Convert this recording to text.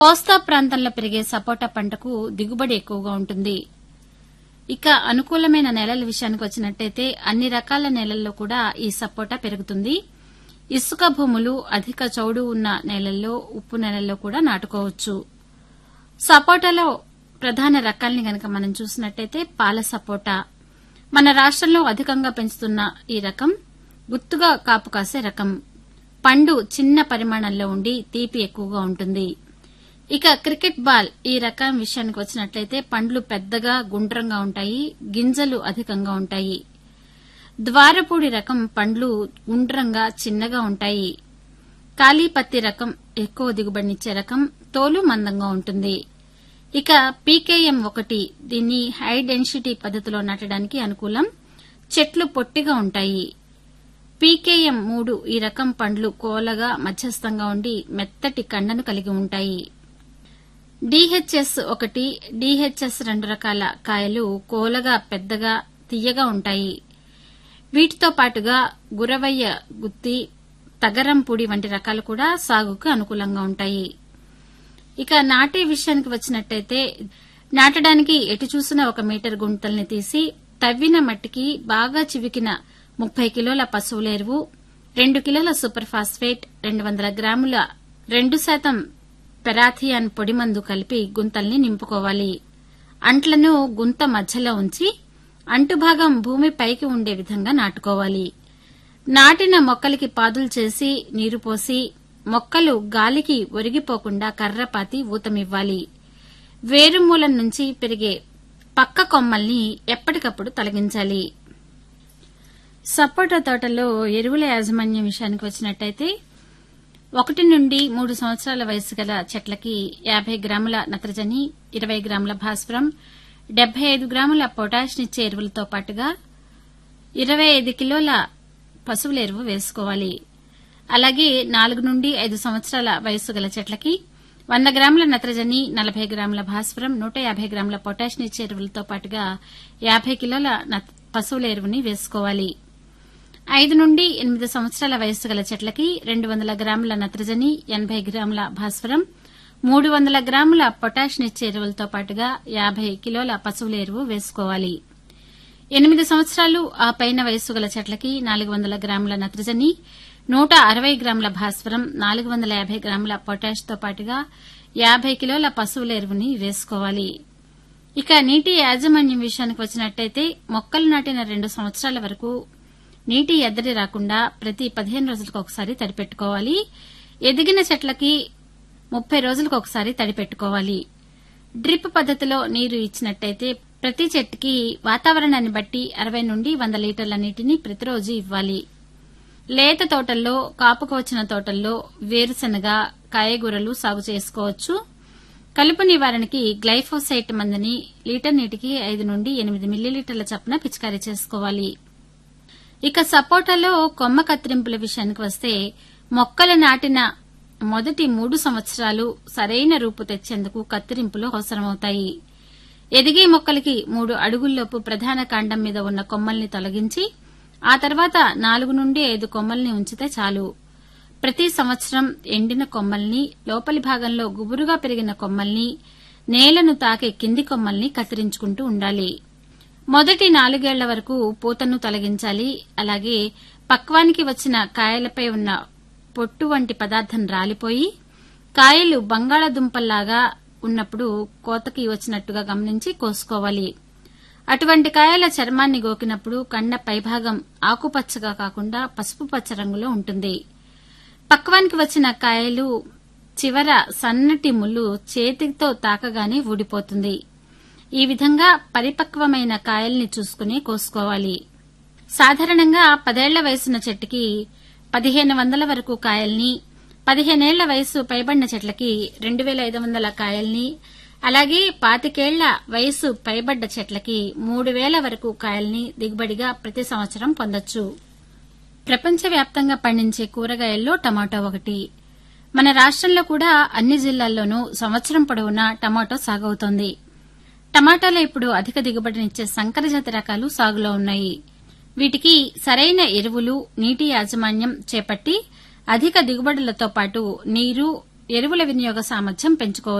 కోస్తా ప్రాంతంలో పెరిగే సపోటా పంటకు దిగుబడి ఎక్కువగా ఉంటుంది ఇక అనుకూలమైన నేలల విషయానికి వచ్చినట్టయితే అన్ని రకాల నేలల్లో కూడా ఈ సపోటా పెరుగుతుంది ఇసుక భూములు అధిక చౌడు ఉన్న నేలల్లో ఉప్పు నేలల్లో కూడా నాటుకోవచ్చు సపోటాలో ప్రధాన రకాల్ని గనక మనం చూసినట్టయితే పాల సపోటా మన రాష్టంలో అధికంగా పెంచుతున్న ఈ రకం గుత్తుగా కాపు కాసే రకం పండు చిన్న పరిమాణంలో ఉండి తీపి ఎక్కువగా ఉంటుంది ఇక క్రికెట్ బాల్ ఈ రకం విషయానికి వచ్చినట్లయితే పండ్లు పెద్దగా గుండ్రంగా ఉంటాయి గింజలు అధికంగా ఉంటాయి ద్వారపూడి రకం పండ్లు గుండ్రంగా చిన్నగా ఉంటాయి కాళీపత్తి రకం ఎక్కువ దిగుబడినిచ్చే రకం తోలు మందంగా ఉంటుంది ఇక పీకేఎం ఒకటి దీన్ని హై డెన్సిటీ పద్దతిలో నాటడానికి అనుకూలం చెట్లు పొట్టిగా ఉంటాయి పీకేఎం మూడు ఈ రకం పండ్లు కోలగా మధ్యస్థంగా ఉండి మెత్తటి కండను కలిగి ఉంటాయి డీహెచ్ఎస్ ఒకటి డీహెచ్ఎస్ రెండు రకాల కాయలు కోలగా పెద్దగా తియ్యగా ఉంటాయి వీటితో పాటుగా గురవయ్య గుత్తి తగరం పొడి వంటి రకాలు కూడా సాగుకు అనుకూలంగా ఉంటాయి ఇక నాటే విషయానికి వచ్చినట్టయితే నాటడానికి ఎటు చూసినా ఒక మీటర్ గుంతల్ని తీసి తవ్విన మట్టికి బాగా చివికిన ముప్పై కిలోల పశువుల ఎరువు రెండు కిలోల సూపర్ ఫాస్ఫేట్ రెండు వందల గ్రాముల రెండు శాతం పెరాథియాన్ పొడిమందు కలిపి గుంతల్ని నింపుకోవాలి అంట్లను గుంత మధ్యలో ఉంచి అంటుభాగం భూమి పైకి ఉండే విధంగా నాటుకోవాలి నాటిన మొక్కలకి పాదులు చేసి నీరు పోసి మొక్కలు గాలికి ఒరిగిపోకుండా కర్రపాతి ఊతమివ్వాలి వేరుమూలం నుంచి పెరిగే పక్క కొమ్మల్ని ఎప్పటికప్పుడు తొలగించాలి సపోటా తోటలో ఎరువుల యాజమాన్యం విషయానికి వచ్చినట్టయితే ఒకటి నుండి మూడు సంవత్సరాల వయసు గల చెట్లకి యాభై గ్రాముల నత్రజని ఇరవై గ్రాముల భాస్వరం డెబ్బై ఐదు గ్రాముల పొటాష్నిచ్చే ఎరువులతో పాటుగా ఇరవై ఐదు కిలోల పశువుల ఎరువు వేసుకోవాలి అలాగే నాలుగు నుండి ఐదు సంవత్సరాల వయస్సు గల చెట్లకి వంద గ్రాముల నత్రజని నలభై గ్రాముల భాస్వరం నూట యాభై గ్రాముల పొటాష్నిచ్చే ఎరువులతో పాటుగా యాభై కిలోల నత్- పశువుల ఎరువుని వేసుకోవాలి ఐదు నుండి ఎనిమిది సంవత్సరాల వయస్సు గల చెట్లకి రెండు వందల గ్రాముల నత్రజని ఎనభై గ్రాముల భాస్వరం మూడు వందల గ్రాముల పొటాష్నిచ్చే ఎరువులతో పాటుగా యాభై కిలోల పశువుల ఎరువు వేసుకోవాలి ఎనిమిది సంవత్సరాలు ఆ పైన వయస్సు గల చెట్లకి నాలుగు వందల గ్రాముల నత్రజని నూట అరవై గ్రాముల భాస్వరం నాలుగు వందల యాభై గ్రాముల పొటాష్తో పాటుగా యాభై కిలోల పశువుల ఎరువుని వేసుకోవాలి ఇక నీటి యాజమాన్యం విషయానికి వచ్చినట్టయితే మొక్కలు నాటిన రెండు సంవత్సరాల వరకు నీటి ఎద్దడి రాకుండా ప్రతి పదిహేను రోజులకు ఒకసారి తడిపెట్టుకోవాలి ఎదిగిన చెట్లకి ముప్పై రోజులకు ఒకసారి తడిపెట్టుకోవాలి డ్రిప్ పద్దతిలో నీరు ఇచ్చినట్టయితే ప్రతి చెట్టుకి వాతావరణాన్ని బట్టి అరవై నుండి వంద లీటర్ల నీటిని ప్రతిరోజు ఇవ్వాలి లేత తోటల్లో కాపుకు వచ్చిన తోటల్లో వేరుశనగ కాయగూరలు సాగు చేసుకోవచ్చు కలుపు నివారణకి గ్లైఫోసైట్ మందుని లీటర్ నీటికి ఐదు నుండి ఎనిమిది మిల్లీలీటర్ల చప్పున పిచికారీ చేసుకోవాలి ఇక సపోటాలో కొమ్మ కత్తిరింపుల విషయానికి వస్తే మొక్కలు నాటిన మొదటి మూడు సంవత్సరాలు సరైన రూపు తెచ్చేందుకు కత్తిరింపులు అవసరమవుతాయి ఎదిగే మొక్కలకి మూడు అడుగుల్లోపు ప్రధాన కాండం మీద ఉన్న కొమ్మల్ని తొలగించి ఆ తర్వాత నాలుగు నుండి ఐదు కొమ్మల్ని ఉంచితే చాలు ప్రతి సంవత్సరం ఎండిన కొమ్మల్ని లోపలి భాగంలో గుబురుగా పెరిగిన కొమ్మల్ని నేలను తాకే కింది కొమ్మల్ని కత్తిరించుకుంటూ ఉండాలి మొదటి నాలుగేళ్ల వరకు పూతను తొలగించాలి అలాగే పక్వానికి వచ్చిన కాయలపై ఉన్న పొట్టు వంటి పదార్థం రాలిపోయి కాయలు బంగాళాదుంపల్లాగా ఉన్నప్పుడు కోతకి వచ్చినట్టుగా గమనించి కోసుకోవాలి అటువంటి కాయల చర్మాన్ని గోకినప్పుడు కండ పైభాగం ఆకుపచ్చగా కాకుండా పసుపు పచ్చ రంగులో ఉంటుంది పక్వానికి వచ్చిన కాయలు చివర సన్నటి ముళ్ళు చేతితో తాకగానే ఊడిపోతుంది ఈ విధంగా పరిపక్వమైన కాయల్ని చూసుకుని కోసుకోవాలి సాధారణంగా పదేళ్ల వయసున్న చెట్టుకి పదిహేను వందల వరకు కాయల్ని పదిహేనేళ్ల వయసు పైబడిన చెట్లకి రెండు వేల ఐదు వందల కాయల్ని అలాగే పాతికేళ్ల వయసు పైబడ్డ చెట్లకి మూడు వేల వరకు కాయల్ని దిగుబడిగా ప్రతి సంవత్సరం పొందొచ్చు ప్రపంచవ్యాప్తంగా పండించే కూరగాయల్లో టమాటో ఒకటి మన రాష్ట్రంలో కూడా అన్ని జిల్లాల్లోనూ సంవత్సరం పొడవునా టమాటో సాగవుతోంది టమాటాలో ఇప్పుడు అధిక దిగుబడినిచ్చే సంకరజాతి రకాలు సాగులో ఉన్నాయి వీటికి సరైన ఎరువులు నీటి యాజమాన్యం చేపట్టి అధిక దిగుబడులతో పాటు నీరు ఎరువుల వినియోగ సామర్థ్యం పెంచుకోవచ్చు